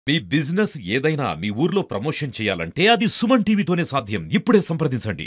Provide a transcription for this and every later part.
మీ business ఏదైనా మీ ఊర్లో promotion చేయాలంటే అది సుమన్ టీవీతోనే సాధ్యం ఇప్పుడే సంప్రదించండి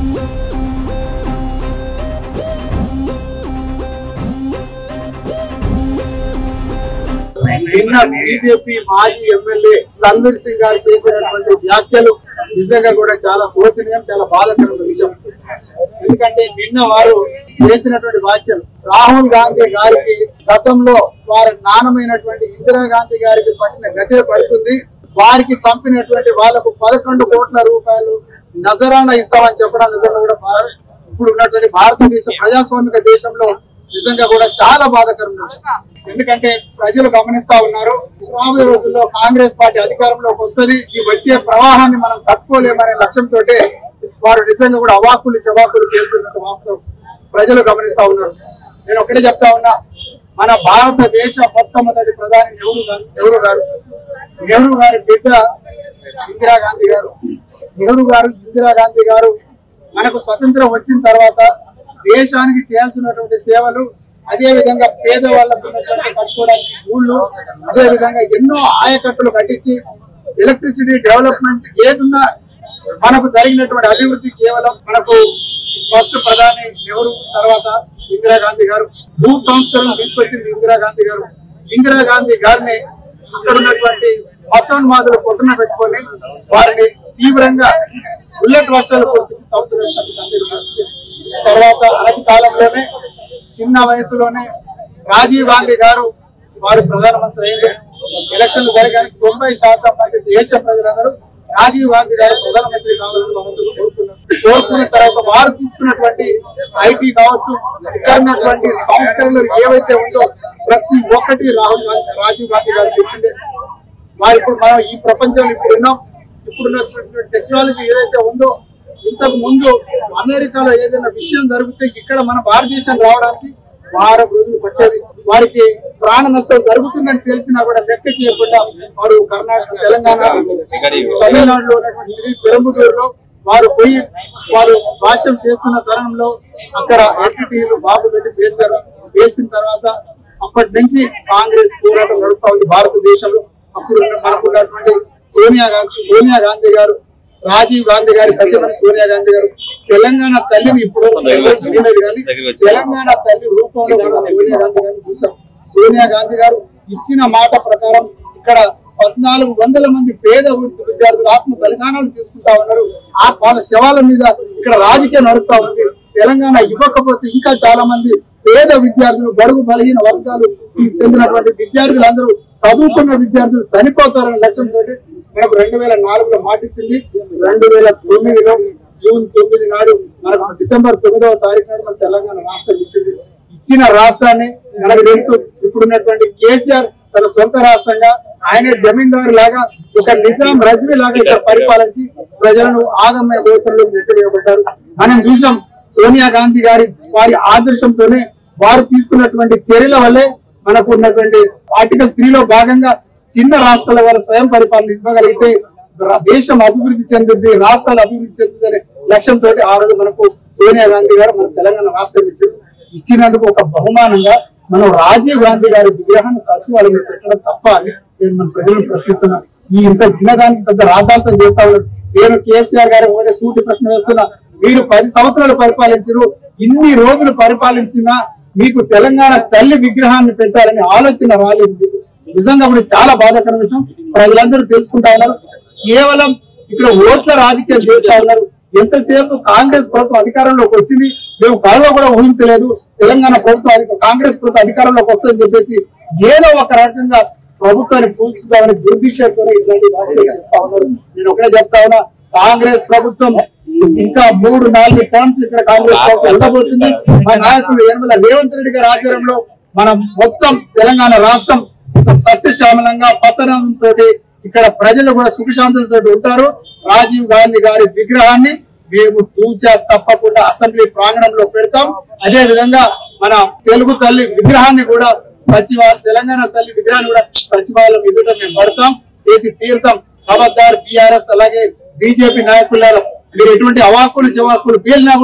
నిన్న బీజేపీ మాజీ ఎమ్మెల్యే రణ్వీర్ సింగ్ గారు చేసినటువంటి వ్యాఖ్యలు నిజంగా కూడా చాలా శోచనీయం చాలా బాధాకరమైన విషయం ఎందుకంటే నిన్న వారు చేసినటువంటి వ్యాఖ్యలు రాహుల్ గాంధీ గారికి గతంలో వారి నాణమైనటువంటి ఇందిరాగాంధీ గారికి పట్టిన గతే పడుతుంది వారికి చంపినటువంటి వాళ్లకు పదకొండు కోట్ల రూపాయలు నజరానా ఇస్తామని చెప్పడం నిజంగా కూడా భార- ఇప్పుడు ఉన్నటువంటి భారతదేశ ప్రజాస్వామిక దేశంలో నిజంగా కూడా చాలా బాధాకరమైన విషయం ఎందుకంటే ప్రజలు గమనిస్తా ఉన్నారు రాబోయే రోజుల్లో కాంగ్రెస్ పార్టీ అధికారంలోకి వస్తుంది ఈ వచ్చే ప్రవాహాన్ని మనం తట్టుకోలేమనే లక్ష్యంతో వారు నిజంగా కూడా అవాకులు చవాకులు చేస్తున్నట్టు వాస్తవం ప్రజలు గమనిస్తా ఉన్నారు నేను ఒకటే చెప్తా ఉన్నా మన భారతదేశ మొట్టమొదటి ప్రధాని నెహ్రూ గారు నెహ్రూ గారు నెహ్రూ గారి బిడ్డ ఇందిరాగాంధీ గారు నెహ్రూ గారు ఇందిరాగాంధీ గారు మనకు స్వతంత్రం వచ్చిన తర్వాత దేశానికి చేయాల్సినటువంటి సేవలు అదే విధంగా పేదవాళ్ళకు ఉన్నటువంటి కట్టుకోవడానికి ఊళ్ళు అదే విధంగా ఎన్నో ఆయకట్టులు కట్టించి ఎలక్ట్రిసిటీ డెవలప్మెంట్ ఏదున్నా మనకు జరిగినటువంటి అభివృద్ధి కేవలం మనకు ఫస్ట్ ప్రధాని నెహ్రూ తర్వాత ఇందిరాగాంధీ గారు భూ సంస్కరణ తీసుకొచ్చింది ఇందిరాగాంధీ గారు ఇందిరాగాంధీ గారిని అక్కడ ఉన్నటువంటి మతోన్మాదులు పొట్టున పెట్టుకొని వారిని తీవ్రంగా బుల్లెట్ వర్షాలు కురిపించి చదువుతున్న విషయం మీకు అందరికీ తెలిసిందే. తర్వాత అనతి కాలంలోనే చిన్న వయసులోనే రాజీవ్ గాంధీ గారు వారు ప్రధానమంత్రి అయ్యారు ఎలక్షన్లు జరగానే తొంభై శాతం మంది దేశ ప్రజలందరూ రాజీవ్ గాంధీ గారు ప్రధానమంత్రి కావాలని భగవంతుడు కోరుకున్నారు కోరుకున్న తర్వాత వారు తీసుకున్నటువంటి ఐటీ కావచ్చు ఇక్కడ ఉన్నటువంటి సంస్కరణలు ఏవైతే ఉందో ప్రతి ఒక్కటి రాహుల్ గాంధీ రాజీవ్ గాంధీ గారు తెచ్చిందే వారు ఇప్పుడు మనం ఈ ప్రపంచంలో ఇప్పుడు ఉన్నాం ఇప్పుడు ఉన్నటువంటి టెక్నాలజీ ఏదైతే ఉందో ఇంతకు ముందు అమెరికాలో ఏదైనా విషయం జరిగితే ఇక్కడ మన భారతదేశం రావడానికి వారం రోజులు పట్టేది వారికి ప్రాణ నష్టం జరుగుతుందని తెలిసినా కూడా లెక్క చేయకుండా వారు కర్ణాటక తెలంగాణ తమిళనాడులో ఉన్నటువంటి శ్రీ పెరంబుదూరులో వారు పోయి వారు భాష్యం చేస్తున్న తరుణంలో అక్కడ ఎంటిటీలు బాబు పెట్టి పేల్చారు పేల్చిన తర్వాత అప్పటి నుంచి కాంగ్రెస్ పోరాటం నడుస్తా ఉంది భారతదేశంలో అప్పుడు ఉన్న మనకున్నటువంటి సోనియా గాంధీ సోనియా గాంధీ గారు రాజీవ్ గాంధీ గారి సత్యమని సోనియా గాంధీ గారు తెలంగాణ తల్లిని ఇప్పుడు చూడలేదు కానీ తెలంగాణ తల్లి రూపంలో మనం సోనియా గాంధీ గారిని చూసాం సోనియా గాంధీ గారు ఇచ్చిన మాట ప్రకారం ఇక్కడ పద్నాలుగు వందల మంది పేద వృత్తి విద్యార్థులు ఆత్మ బలిదానాలు చేసుకుంటా ఉన్నారు ఆ వాళ్ళ శవాల మీద ఇక్కడ రాజకీయం నడుస్తా ఉంది తెలంగాణ ఇవ్వకపోతే ఇంకా చాలా మంది పేద విద్యార్థులు బడుగు బలహీన వర్గాలు చెందినటువంటి విద్యార్థులందరూ చదువుకున్న విద్యార్థులు చనిపోతారనే లక్ష్యంతో మనకు రెండు వేల నాలుగులో మాటిచ్చింది రెండు వేల తొమ్మిదిలో జూన్ తొమ్మిది నాడు మనకు డిసెంబర్ తొమ్మిదవ తారీఖు నాడు మన తెలంగాణ రాష్ట్రం ఇచ్చింది ఇచ్చిన రాష్ట్రాన్ని మనకు తెలుసు ఇప్పుడున్నటువంటి కేసీఆర్ తన సొంత రాష్ట్రంగా ఆయనే జమీందారు లాగా ఒక నిజాం రజ్వీ లాగా ఇక్కడ పరిపాలించి ప్రజలను ఆగమ్య గోచరంలో నెట్టివేయబడ్డారు మనం చూసాం సోనియా గాంధీ గారి వారి ఆదర్శంతోనే వారు తీసుకున్నటువంటి చర్యల వల్లే మనకు ఉన్నటువంటి ఆర్టికల్ త్రీలో భాగంగా చిన్న రాష్ట్రాల వారు స్వయం పరిపాలన ఇవ్వగలిగితే రా- దేశం అభివృద్ధి చెందుద్ది రాష్ట్రాలు అభివృద్ధి చెందుతుందనే లక్ష్యంతో ఆ రోజు మనకు సోనియా గాంధీ గారు మన తెలంగాణ రాష్ట్రం ఇచ్చింది ఇచ్చినందుకు ఒక బహుమానంగా మనం రాజీవ్ గాంధీ గారి విగ్రహాన్ని సచివాలయంలో పెట్టడం తప్ప అని నేను మన ప్రజలను ప్రశ్నిస్తున్నా ఈ ఇంత చిన్నదానికి పెద్ద రాద్ధాంతం చేస్తా ఉన్నాడు నేను కేసీఆర్ గారు ఒకటే సూటి ప్రశ్న వేస్తున్నా మీరు పది సంవత్సరాలు పరిపాలించరు ఇన్ని రోజులు పరిపాలించినా మీకు తెలంగాణ తల్లి విగ్రహాన్ని పెట్టాలని ఆలోచన రాలేదు మీకు నిజంగా కూడా చాలా బాధాకర విషయం ప్రజలందరూ తెలుసుకుంటా ఉన్నారు కేవలం ఇక్కడ ఓట్ల రాజకీయం చేస్తా ఉన్నారు ఎంతసేపు కాంగ్రెస్ ప్రభుత్వం అధికారంలోకి వచ్చింది మేము కళలో కూడా ఊహించలేదు తెలంగాణ ప్రభుత్వం అధి- కాంగ్రెస్ ప్రభుత్వం అధికారంలోకి వస్తుందని చెప్పేసి ఏదో ఒక రకంగా ప్రభుత్వాన్ని పూడ్చుదామని దుర్దిశతో ఇట్లాంటి వ్యాఖ్యలు చేస్తా ఉన్నారు నేను ఒకటే చెప్తా ఉన్నా కాంగ్రెస్ ప్రభుత్వం ఇంకా మూడు నాలుగు టర్మ్స్ ఇక్కడ కాంగ్రెస్ ప్రభుత్వం వెళ్ళబోతుంది మా నాయకులు యనమల రేవంత్ రెడ్డి గారి ఆధ్వర్యంలో మనం మొత్తం తెలంగాణ రాష్ట్రం స- సస్యశ్యామలంగా పచ్చనంతో ఇక్కడ ప్రజలు కూడా సుఖశాంతులతో ఉంటారు రాజీవ్ గాంధీ గారి విగ్రహాన్ని మేము తూచా తప్పకుండా అసెంబ్లీ ప్రాంగణంలో పెడతాం అదే విధంగా మన తెలుగు తల్లి విగ్రహాన్ని కూడా సచివాలయం తెలంగాణ తల్లి విగ్రహాన్ని కూడా సచివాలయం ఎదుట మేము పడతాం చేసి తీరుతాం ఖబర్దార్ బీఆర్ఎస్ అలాగే బీజేపీ నాయకులారా మీరు ఎటువంటి అవాకులు చవాకులు పేలినా కూడా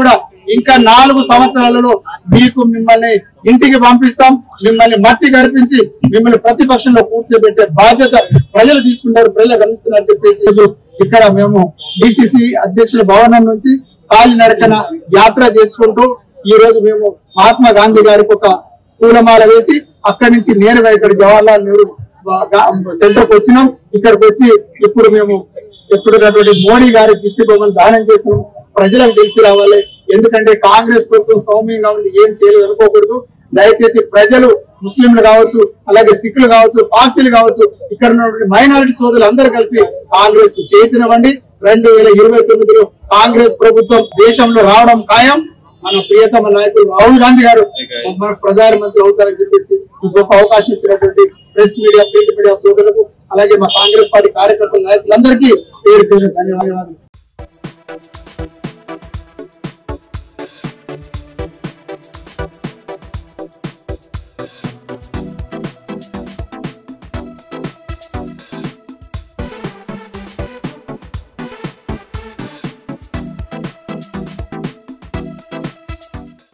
ఇంకా నాలుగు సంవత్సరాలలో మీకు మిమ్మల్ని ఇంటికి పంపిస్తాం మిమ్మల్ని మట్టి గడిపించి మిమ్మల్ని ప్రతిపక్షంలో కూర్చోబెట్టే బాధ్యత ప్రజలు తీసుకుంటారు ప్రజలు గమనిస్తున్నారు చెప్పేసి ఈరోజు ఇక్కడ మేము డిసిసి అధ్యక్షుల భవనం నుంచి కాలినడకన యాత్ర చేసుకుంటూ ఈ రోజు మేము మహాత్మా గాంధీ గారికి ఒక పూలమాల వేసి అక్కడి నుంచి నేరుగా ఇక్కడ జవహర్లాల్ నెహ్రూ సెంటర్ కు వచ్చినాం ఇక్కడికి వచ్చి ఇప్పుడు మేము ఎప్పుడున్నటువంటి మోడీ గారి దిష్టి బొమ్మను దానం చేస్తున్నాం ప్రజలకు తెలిసి రావాలి ఎందుకంటే కాంగ్రెస్ ప్రభుత్వం సౌమ్యంగా ఉంది ఏం చేయలేదు అనుకోకూడదు దయచేసి ప్రజలు ముస్లింలు కావచ్చు అలాగే సిక్కులు కావచ్చు పార్సీలు కావచ్చు ఇక్కడ ఉన్నటువంటి మైనారిటీ సోదరులు అందరూ కలిసి కాంగ్రెస్ కు చేతినివ్వండి రెండు వేల ఇరవై తొమ్మిదిలో కాంగ్రెస్ ప్రభుత్వం దేశంలో రావడం ఖాయం మన ప్రియతమ నాయకులు రాహుల్ గాంధీ గారు మన ప్రధానమంత్రి అవుతారని చెప్పేసి ఈ గొప్ప అవకాశం ఇచ్చినటువంటి ప్రెస్ మీడియా ప్రింట్ మీడియా సోదరులకు అలాగే మా కాంగ్రెస్ పార్టీ కార్యకర్తల నాయకులందరికీ పేరు పేరు ధన్యవాదాలు